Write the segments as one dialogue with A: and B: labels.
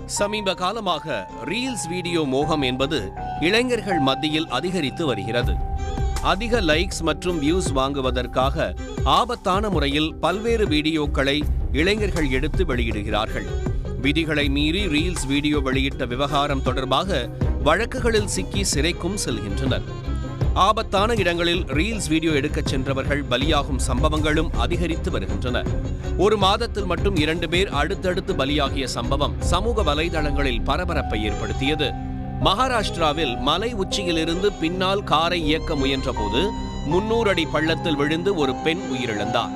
A: சமீப காலமாக reels video மோகம் என்பது இளைஞர்கள் மத்தியில் அதிகரித்து வருகிறது அதிக லைக்ஸ் மற்றும் வியூஸ் வாங்குவதற்காக ஆபத்தான முறையில் பல்வேறு வீடியோக்களை இளைஞர்கள் எடுத்து வெளியிடுகிறார்கள் விதிகளை மீறி ரீல்ஸ் வீடியோ வெளியிட்ட விவகாரம் தொடர்பாக வழக்குகளில் சிக்கி சிறைக்கும் செல்கின்றனர் ஆபத்தான இடங்களில் ரீல்ஸ் வீடியோ எடுக்கச் சென்றவர்கள் பலியாகும் சம்பவங்களும் அதிகரித்து வருகின்றன ஒரு மாதத்தில் மட்டும் இரண்டு பேர் அடுத்தடுத்து பலியாகிய சம்பவம் சமூக வலைதளங்களில் பரபரப்பை ஏற்படுத்தியது மகாராஷ்டிராவில் மலை உச்சியிலிருந்து பின்னால் காரை இயக்க முயன்றபோது முன்னூறு அடி பள்ளத்தில் விழுந்து ஒரு பெண் உயிரிழந்தார்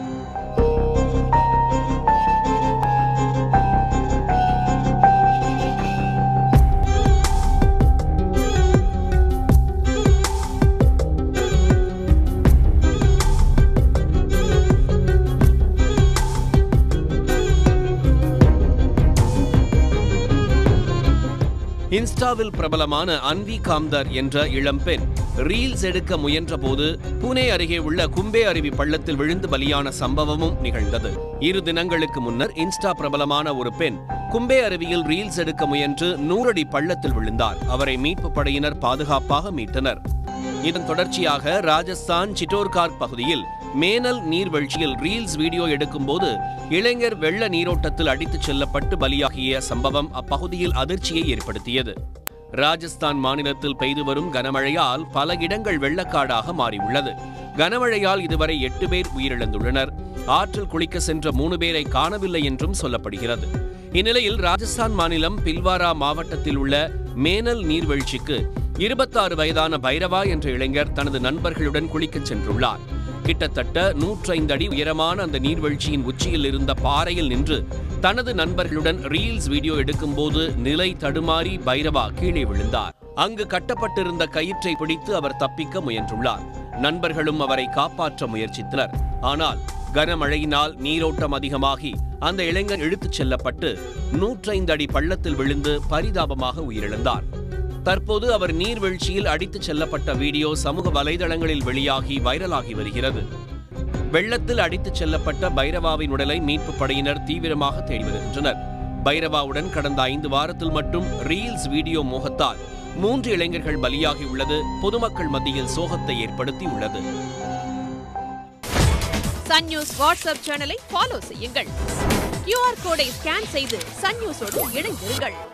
A: இன்ஸ்டாவில் பிரபலமான அன்வி காம்தர் என்ற இளம்பெண் ரீல்ஸ் எடுக்க முயன்றபோது புனே அருகே உள்ள கும்பே அருவி பள்ளத்தில் விழுந்து பலியான சம்பவமும் நிகழ்ந்தது இரு தினங்களுக்கு முன்னர் இன்ஸ்டா பிரபலமான ஒரு பெண் கும்பே அருவியில் ரீல்ஸ் எடுக்க முயன்று நூறடி பள்ளத்தில் விழுந்தார் அவரை மீட்பு படையினர் பாதுகாப்பாக மீட்டனர் இதன் தொடர்ச்சியாக ராஜஸ்தான் சிட்டோர்கார்க் பகுதியில் மேனல் நீர்வீழ்ச்சியில் ரீல்ஸ் வீடியோ எடுக்கும்போது இளைஞர் வெள்ள நீரோட்டத்தில் அடித்துச் செல்லப்பட்டு பலியாகிய சம்பவம் அப்பகுதியில் அதிர்ச்சியை ஏற்படுத்தியது ராஜஸ்தான் மாநிலத்தில் பெய்து வரும் கனமழையால் பல இடங்கள் வெள்ளக்காடாக மாறியுள்ளது கனமழையால் இதுவரை எட்டு பேர் உயிரிழந்துள்ளனர் ஆற்றில் குளிக்க சென்ற மூணு பேரை காணவில்லை என்றும் சொல்லப்படுகிறது இந்நிலையில் ராஜஸ்தான் மாநிலம் பில்வாரா மாவட்டத்தில் உள்ள மேனல் நீர்வீழ்ச்சிக்கு இருபத்தாறு வயதான பைரவா என்ற இளைஞர் தனது நண்பர்களுடன் குளிக்கச் சென்றுள்ளார் கிட்டத்தட்ட நூற்றைந்து அடி உயரமான அந்த நீர்வீழ்ச்சியின் உச்சியில் இருந்த பாறையில் நின்று தனது நண்பர்களுடன் ரீல்ஸ் வீடியோ எடுக்கும்போது நிலை தடுமாறி பைரவா கீழே விழுந்தார் அங்கு கட்டப்பட்டிருந்த கயிற்றை பிடித்து அவர் தப்பிக்க முயன்றுள்ளார் நண்பர்களும் அவரை காப்பாற்ற முயற்சித்தனர் ஆனால் கனமழையினால் நீரோட்டம் அதிகமாகி அந்த இளைஞர் இழுத்துச் செல்லப்பட்டு நூற்றைந்து அடி பள்ளத்தில் விழுந்து பரிதாபமாக உயிரிழந்தார் தற்போது அவர் நீர்வீழ்ச்சியில் அடித்துச் செல்லப்பட்ட வீடியோ சமூக வலைதளங்களில் வெளியாகி வைரலாகி வருகிறது வெள்ளத்தில் அடித்துச் செல்லப்பட்ட பைரவாவின் உடலை மீட்பு படையினர் தீவிரமாக தேடி வருகின்றனர் பைரவாவுடன் கடந்த ஐந்து வாரத்தில் மட்டும் ரீல்ஸ் வீடியோ மோகத்தால் மூன்று இளைஞர்கள் பலியாகி உள்ளது பொதுமக்கள் மத்தியில் சோகத்தை ஏற்படுத்தி உள்ளது
B: சன் நியூஸ் வாட்ஸ்அப் சேனலை ஃபாலோ செய்யுங்கள் கியூஆர் கோடை ஸ்கேன் செய்து சன் நியூஸோடு இணைந்திருங்கள்